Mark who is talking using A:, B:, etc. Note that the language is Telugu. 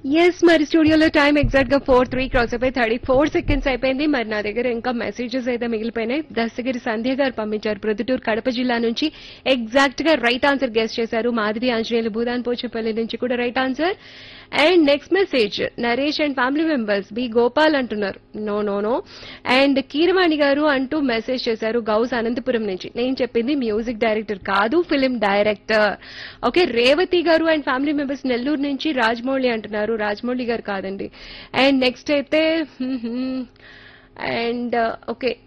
A: ఎస్ మరి స్టూడియోలో టైం ఎగ్జాక్ట్ గా ఫోర్ త్రీ క్రాస్ అయిపోయి థర్టీ ఫోర్ సెకండ్స్ అయిపోయింది మరి నా దగ్గర ఇంకా మెసేజెస్ అయితే మిగిలిపోయినాయి దస్తగిరి సంధ్య గారు పంపించారు ప్రొద్దుటూరు కడప జిల్లా నుంచి ఎగ్జాక్ట్ గా రైట్ ఆన్సర్ గెస్ట్ చేశారు మాధవి ఆంజనేయులు భూదాన్ పోచపల్లి నుంచి కూడా right answer and next message Naresh and family members B Gopal అంటున్నారు no no no and Keeravani గారు అంటూ మెసేజ్ చేశారు గౌస్ అనంతపురం నుంచి నేను చెప్పింది మ్యూజిక్ డైరెక్టర్ కాదు ఫిలిం డైరెక్టర్ ఓకే రేవతి గారు అండ్ ఫ్యామిలీ మెంబర్స్ నెల్లూరు నుంచి రాజమౌళి అంటున్నారు రాజమౌళి గారు కాదండి అండ్ నెక్స్ట్ అయితే అండ్ ఓకే